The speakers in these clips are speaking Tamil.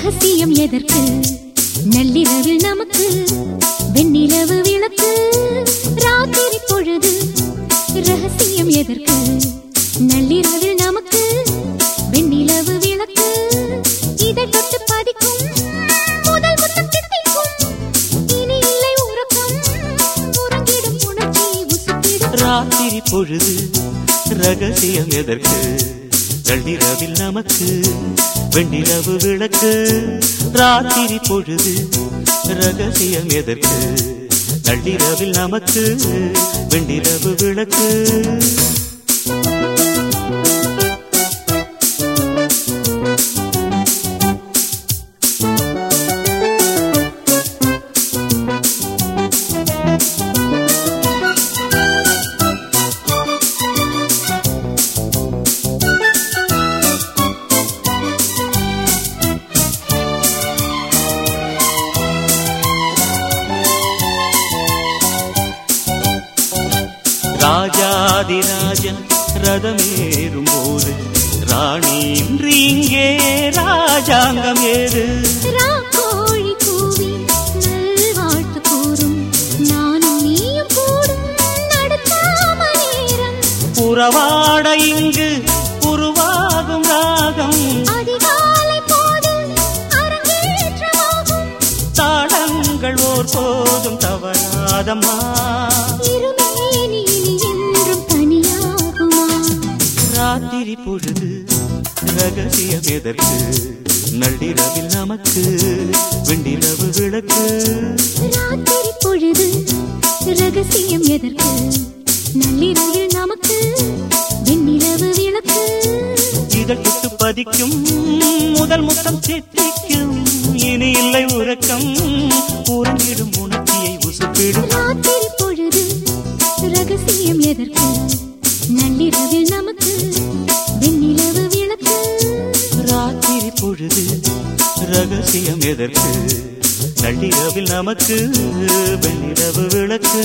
ரகசியம் எதற்கு நள்ளிரவில் நமக்கு வெண்ணிலவு விளக்கு ராத்திரி பொழுது ரகசியம் எதற்கு நள்ளிரவில் நமக்கு வெண்ணிலவு விளக்கு இதை தொட்டு பதிக்கும் முதல் முத்தம் தித்திக்கும் இனி இல்லை உறக்கம் உறங்கிடும் உணர்ச்சி உசுப்பிடும் ராத்திரி பொழுது ரகசியம் எதற்கு நள்ளிரவில் நமக்கு வெண்ணிலவு விளக்கு ராத்திரி பொழுது ரகசியம் எதற்கு நள்ளிரவில் நமக்கு வெண்ணிலவு விளக்கு ராஜாதிராஜன் ரதமேறும் போது ராணி இன்று இங்கே ராஜாங்கம் ஏது ராக்கோழி கூவி நல்வாழ்த்து கூறும் நானும் நீயும் கூடும் நடுத்தாம நேரம் புறவாட இங்கு உருவாகும் ராகம் அதிகாலை போது அரங்கேற்றமாகும் தாளங்கள் ஓர் போதும் தவறாதம்மா இருமேனி இனி என்றும் தனியாகுமா ராத்திரி பொழுது ரகசியம் எதற்கு நள்ளிரவில் நமக்கு வெண்ணிலவு விளக்கு ராத்திரி பொழுது ரகசியம் எதற்கு நள்ளிரவில் நமக்கு வெண்ணிலவு விளக்கு இதழ் தொட்டு பதிக்கும் முதல் முத்தம் தித்திக்கும் இனி இல்லை உறக்கம் உறங்கிடும் உணர்ச்சியை உசுப்பிடும் ராத்திரி பொழுது ரகசியம் எதற்கு நள்ளிரவில் நமக்கு வெண்ணிலவு விளக்கு ராத்திரி பொழுது ரகசியம் எதற்கு நள்ளிரவில் நமக்கு வெண்ணிலவு விளக்கு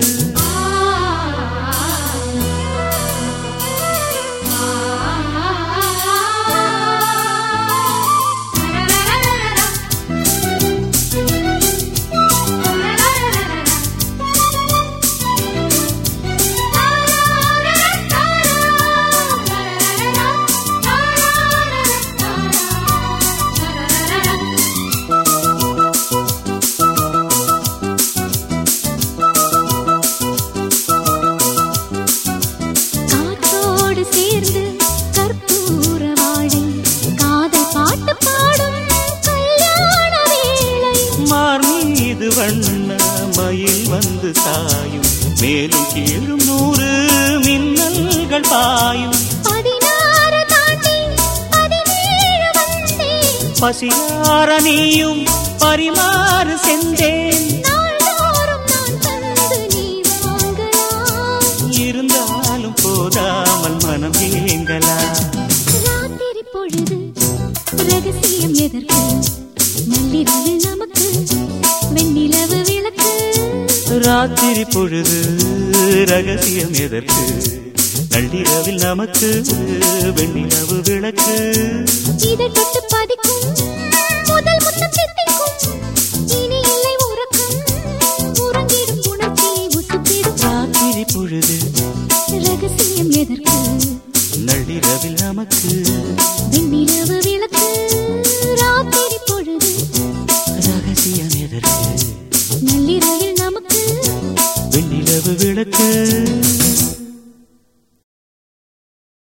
காற்றோடு சேர்ந்து கற்பூர வாழை காதல் பாட்டு பாடும் கல்யாண வேளை மார் மீது வண்ண மயில் வந்து சாயும் மேலும் கீழும் நூறு மின்னல்கள் பாயும் பதினாறு தாண்டி பதினேழு வந்தேன் பசியார நீயும் பரிமாறு சென்றேன் நாள்தோறும் நான் தந்து நீ வாங்கலாம் இருந்தாலும் போதாமல் மனம் ஏங்கலா ராத்திரி பொழுது ரகசியம் எதற்கு நள்ளிரவில் நமக்கு வெண்ணிலவு விளக்கு ராத்திரி பொழுது ரகசியம் எதற்கு நள்ளிரவில் நமக்கு வெண்ணிலவு விளக்கு இதை தொட்டு பதிக்கும் முதல் முத்தம் தித்திக்கும் இனி இல்லை உறக்கம் உறங்கிடும் உணர்ச்சியை உசுப்பிடும் ராத்திரி பொழுது ரகசியம் எதற்கு நள்ளிரவில் நமக்கு வெண்ணிலவு விளக்கு ராத்திரி பொழுது ரகசியம் எதற்கு நள்ளிரவில் நமக்கு வெண்ணிலவு விளக்கு